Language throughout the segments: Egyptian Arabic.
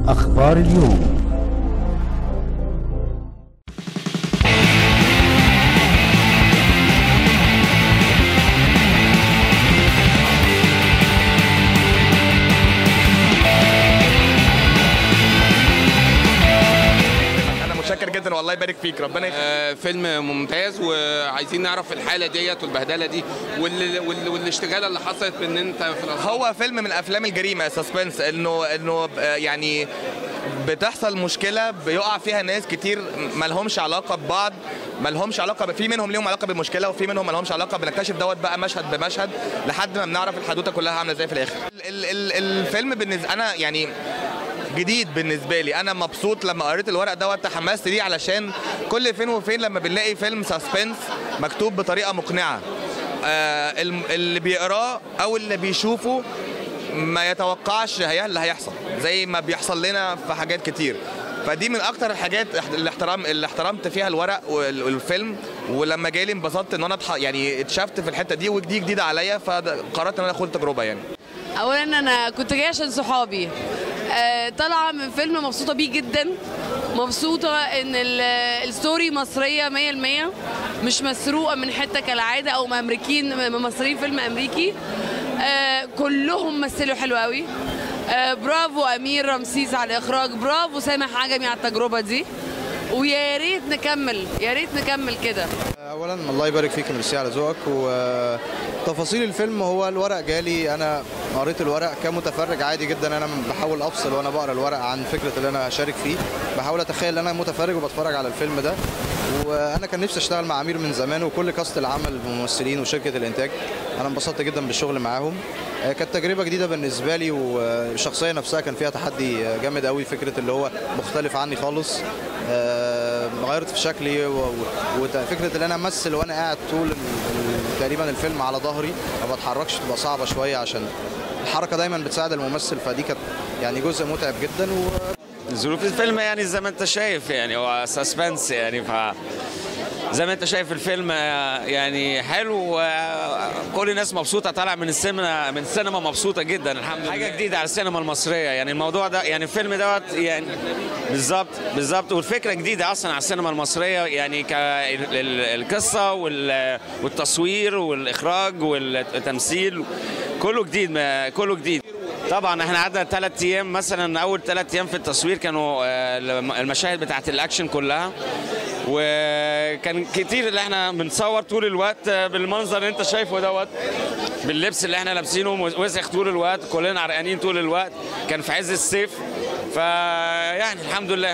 أخبار اليوم انا متشكر جدا والله يبارك فيك ربنا يخليك آه، فيلم ممتاز وعايزين نعرف الحاله ديت والبهدله دي وال... وال... والاشتغاله اللي حصلت ان انت في الأسواق. هو فيلم من افلام الجريمه سسبنس انه انه آه، يعني بتحصل مشكله بيقع فيها ناس كتير ما لهمش علاقه ببعض ما لهمش علاقه ب... في منهم ليهم علاقه بالمشكله وفي منهم ما لهمش علاقه بنكتشف دوت بقى مشهد بمشهد لحد ما بنعرف الحدوته كلها عامله ازاي في الاخر ال... ال... الفيلم بالنسبه انا يعني جديد بالنسبه لي انا مبسوط لما قريت الورق دوت تحمست ليه علشان كل فين وفين لما بنلاقي فيلم سسبنس مكتوب بطريقه مقنعه آه الم- اللي بيقراه او اللي بيشوفه ما يتوقعش هي اللي هيحصل زي ما بيحصل لنا في حاجات كتير فدي من اكتر الحاجات اللي احترام اللي احترمت فيها الورق وال- والفيلم ولما جالي انبسطت ان انا أتح- يعني اتشافت في الحته دي ودي جديده عليا فقررت ان انا اخد تجربه يعني اولا انا كنت جايه عشان صحابي آه، طالعه من فيلم مبسوطه بيه جدا مبسوطه ان ال- الستوري مصريه 100% مش مسروقه من حته كالعاده او امريكيين ممثلين فيلم امريكي آه، كلهم مثلوا حلو قوي آه، برافو امير رمسيس على الاخراج برافو سامح عجمي على التجربه دي ويا ريت نكمل يا ريت نكمل كده اولا الله يبارك فيك ميرسي على ذوقك وتفاصيل الفيلم هو الورق جالي انا قريت الورق كمتفرج عادي جدا انا بحاول افصل وانا بقرا الورق عن فكره اللي انا هشارك فيه بحاول اتخيل ان انا متفرج وبتفرج على الفيلم ده وانا كان نفسي اشتغل مع امير من زمان وكل كاست العمل الممثلين وشركه الانتاج انا انبسطت جدا بالشغل معاهم آه، كانت تجربه جديده بالنسبه لي والشخصيه نفسها كان فيها تحدي آه، جامد قوي فكره اللي هو مختلف عني خالص آه، غيرت في شكلي و- و- وفكره ان انا امثل وانا قاعد طول ال- ال- تقريبا الفيلم على ظهري ما بتحركش تبقى صعبه شويه عشان الحركه دايما بتساعد الممثل فدي كانت يعني جزء متعب جدا و ظروف الفيلم يعني زي ما انت شايف يعني هو سسبنس يعني ف زي ما انت شايف الفيلم آه، يعني حلو وكل الناس مبسوطه طالع من السينما من السينما مبسوطه جدا الحمد لله حاجه جديده على السينما المصريه يعني الموضوع ده يعني الفيلم دوت يعني بالظبط بالظبط والفكره جديده اصلا على السينما المصريه يعني كالقصه والتصوير والاخراج والتمثيل كله جديد ما- كله جديد طبعا احنا قعدنا ثلاث ايام مثلا اول ثلاث ايام في التصوير كانوا آه، المشاهد بتاعت الاكشن كلها وكان كتير اللي احنا بنصور طول الوقت آه، بالمنظر اللي انت شايفه دوت باللبس اللي احنا لابسينه وسخ طول الوقت كلنا عرقانين طول الوقت كان في عز الصيف فيعني الحمد لله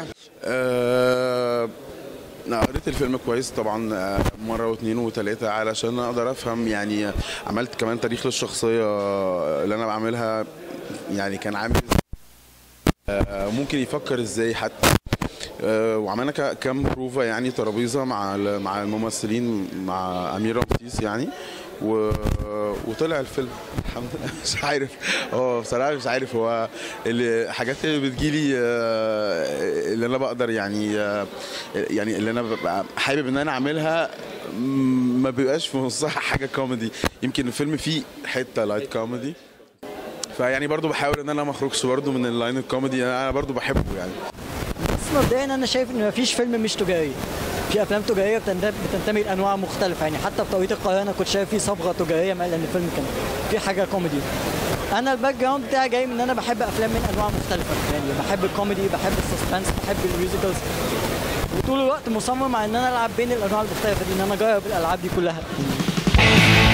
آه، أنا قريت الفيلم كويس طبعا آه، مرة واثنين وثلاثة علشان أقدر أفهم يعني عملت كمان تاريخ للشخصية اللي أنا بعملها يعني كان عامل إزاي، آه، ممكن يفكر ازاي حتى آه، وعملنا ك- كام بروفا يعني ترابيزه مع ال- مع الممثلين مع امير رمسيس يعني و... وطلع الفيلم الحمد لله مش عارف هو بصراحه مش عارف هو اللي- الحاجات اللي بتجيلي آه، اللي انا بقدر يعني آه، يعني اللي انا ببقى حابب ان انا اعملها م- ما بيبقاش في نصها حاجه كوميدي يمكن الفيلم فيه حته لايت كوميدي فيعني برضو بحاول ان انا ما اخرجش برضو من اللاين الكوميدي انا برضو بحبه يعني بس مبدئيا انا شايف ان مفيش فيلم مش تجاري في افلام تجاريه بتنت- بتنتمي لانواع مختلفه يعني حتى في توقيت القاهره انا كنت شايف فيه صبغه تجاريه مع ان الفيلم كان في حاجه كوميدي انا الباك جراوند بتاعي جاي من ان انا بحب افلام من انواع مختلفه يعني بحب الكوميدي بحب السسبنس بحب الميوزيكالز وطول الوقت مصمم على ان انا العب بين الانواع المختلفه دي ان انا اجرب الالعاب دي كلها